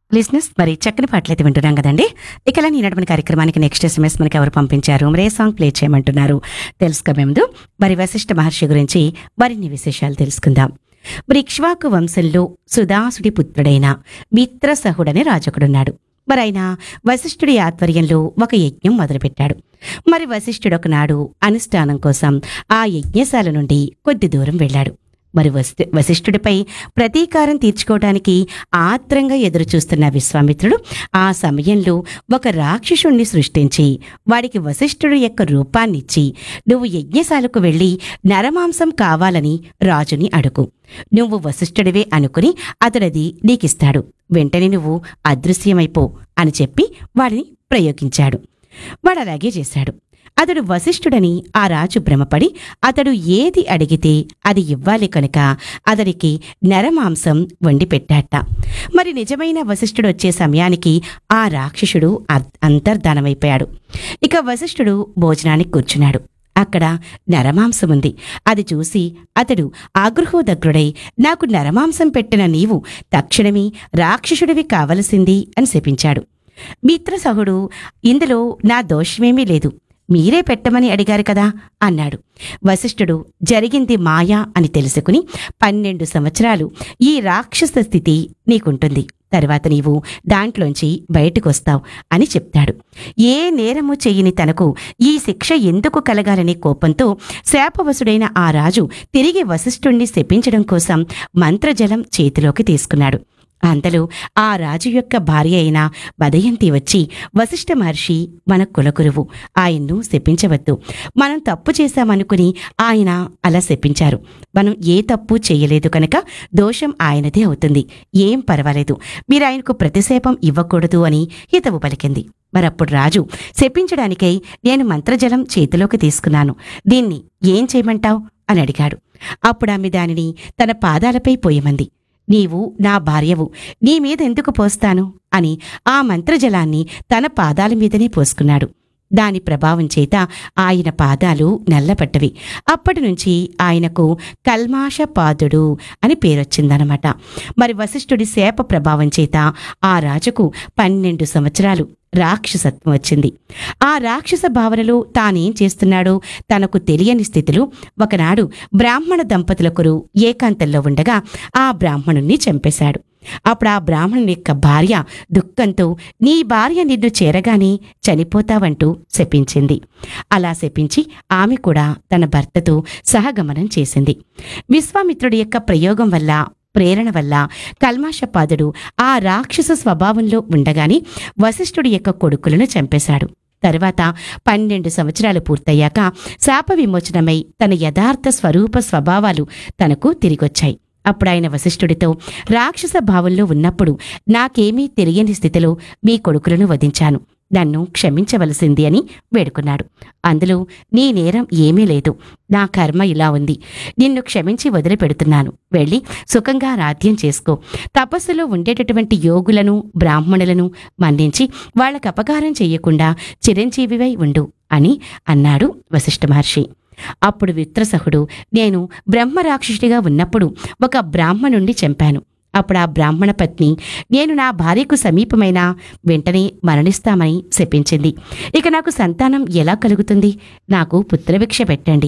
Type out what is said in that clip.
లిజినెస్ మరి చక్కని పాటలైతే వింటున్నాం కదండి ఇక ఈనాటి కార్యక్రమానికి నెక్స్ట్ ఎస్ఎంఎస్ మనకి ఎవరు పంపించారు మరి ఏ సాంగ్ ప్లే చేయమంటున్నారు తెలుసుకోమే ముందు మరి వశిష్ఠ మహర్షి గురించి మరిన్ని విశేషాలు తెలుసుకుందాం మరి ఇక్ష్వాకు వంశంలో సుదాసుడి పుత్రుడైన మిత్రసహుడనే రాజకుడున్నాడు మరి ఆయన వశిష్ఠుడి ఆధ్వర్యంలో ఒక యజ్ఞం మొదలుపెట్టాడు మరి వశిష్ఠుడు ఒకనాడు అనుష్ఠానం కోసం ఆ యజ్ఞశాల నుండి కొద్ది దూరం వెళ్ళాడు మరి వశి వశిష్ఠుడిపై ప్రతీకారం తీర్చుకోవడానికి ఆత్రంగా ఎదురుచూస్తున్న విశ్వామిత్రుడు ఆ సమయంలో ఒక రాక్షసుణ్ణి సృష్టించి వాడికి వశిష్ఠుడి యొక్క రూపాన్నిచ్చి నువ్వు యజ్ఞశాలకు వెళ్ళి నరమాంసం కావాలని రాజుని అడుగు నువ్వు వశిష్ఠుడివే అనుకుని అతడది నీకిస్తాడు వెంటనే నువ్వు అదృశ్యమైపో అని చెప్పి వాడిని ప్రయోగించాడు వాడు అలాగే చేశాడు అతడు వశిష్ఠుడని ఆ రాజు భ్రమపడి అతడు ఏది అడిగితే అది ఇవ్వాలి కనుక అతడికి నరమాంసం వండి పెట్టాట మరి నిజమైన వశిష్ఠుడు వచ్చే సమయానికి ఆ రాక్షసుడు అర్- అంతర్ధానమైపోయాడు ఇక వశిష్ఠుడు భోజనానికి కూర్చున్నాడు అక్కడ నరమాంసం ఉంది అది చూసి అతడు ఆగృహోదగ్రుడై నాకు నరమాంసం పెట్టిన నీవు తక్షణమే రాక్షసుడివి కావలసింది అని శపించాడు మిత్రసహుడు ఇందులో నా దోషమేమీ లేదు మీరే పెట్టమని అడిగారు కదా అన్నాడు వశిష్ఠుడు జరిగింది మాయా అని తెలుసుకుని పన్నెండు సంవత్సరాలు ఈ రాక్షస స్థితి నీకుంటుంది తర్వాత నీవు దాంట్లోంచి బయటకొస్తావు అని చెప్తాడు ఏ నేరము చెయ్యని తనకు ఈ శిక్ష ఎందుకు కలగాలనే కోపంతో శాపవశుడైన ఆ రాజు తిరిగి వశిష్ఠుణ్ణి శపించడం కోసం మంత్రజలం చేతిలోకి తీసుకున్నాడు అంతలో ఆ రాజు యొక్క భార్య అయిన వదయంతి వచ్చి వశిష్ఠ మహర్షి మన కులగురువు ఆయన్ను శపించవద్దు మనం తప్పు చేశామనుకుని ఆయన అలా శపించారు మనం ఏ తప్పు చేయలేదు కనుక దోషం ఆయనదే అవుతుంది ఏం పర్వాలేదు మీరు ఆయనకు ప్రతిశేపం ఇవ్వకూడదు అని హితవు పలికింది మరప్పుడు రాజు శపించడానికై నేను మంత్రజలం చేతిలోకి తీసుకున్నాను దీన్ని ఏం చేయమంటావు అని అడిగాడు అప్పుడు ఆమె దానిని తన పాదాలపై పోయమంది నీవు నా భార్యవు నీ మీద ఎందుకు పోస్తాను అని ఆ మంత్రజలాన్ని తన పాదాల మీదనే పోసుకున్నాడు దాని ప్రభావం చేత ఆయన పాదాలు నల్లపట్టవి అప్పటి నుంచి ఆయనకు కల్మాషపాదుడు అని పేరొచ్చిందనమాట మరి వశిష్ఠుడి శాప ప్రభావం చేత ఆ రాజుకు పన్నెండు సంవత్సరాలు రాక్షసత్వం వచ్చింది ఆ రాక్షస భావనలో తానేం చేస్తున్నాడో తనకు తెలియని స్థితిలో ఒకనాడు బ్రాహ్మణ దంపతులొకరు ఏకాంతంలో ఉండగా ఆ బ్రాహ్మణుణ్ణి చంపేశాడు అప్పుడు ఆ బ్రాహ్మణుని యొక్క భార్య దుఃఖంతో నీ భార్య నిన్ను చేరగానే చనిపోతావంటూ శపించింది అలా శపించి ఆమె కూడా తన భర్తతో సహగమనం చేసింది విశ్వామిత్రుడి యొక్క ప్రయోగం వల్ల ప్రేరణ వల్ల కల్మాషపాదుడు ఆ రాక్షస స్వభావంలో ఉండగానే వశిష్ఠుడి యొక్క కొడుకులను చంపేశాడు తరువాత పన్నెండు సంవత్సరాలు పూర్తయ్యాక శాప విమోచనమై తన యథార్థ స్వరూప స్వభావాలు తనకు తిరిగొచ్చాయి అప్పుడు ఆయన వశిష్ఠుడితో రాక్షస భావంలో ఉన్నప్పుడు నాకేమీ తెలియని స్థితిలో మీ కొడుకులను వధించాను నన్ను క్షమించవలసింది అని వేడుకున్నాడు అందులో నీ నేరం ఏమీ లేదు నా కర్మ ఇలా ఉంది నిన్ను క్షమించి వదిలిపెడుతున్నాను వెళ్ళి సుఖంగా రాధ్యం చేసుకో తపస్సులో ఉండేటటువంటి యోగులను బ్రాహ్మణులను మన్నించి వాళ్ళకు అపకారం చెయ్యకుండా చిరంజీవివై ఉండు అని అన్నాడు వశిష్ఠ మహర్షి అప్పుడు విత్రసహుడు నేను బ్రహ్మరాక్షసుడిగా ఉన్నప్పుడు ఒక బ్రాహ్మణుణ్ణి చంపాను అప్పుడు ఆ బ్రాహ్మణ పత్ని నేను నా భార్యకు సమీపమైన వెంటనే మరణిస్తామని శపించింది ఇక నాకు సంతానం ఎలా కలుగుతుంది నాకు పుత్రభిక్ష పెట్టండి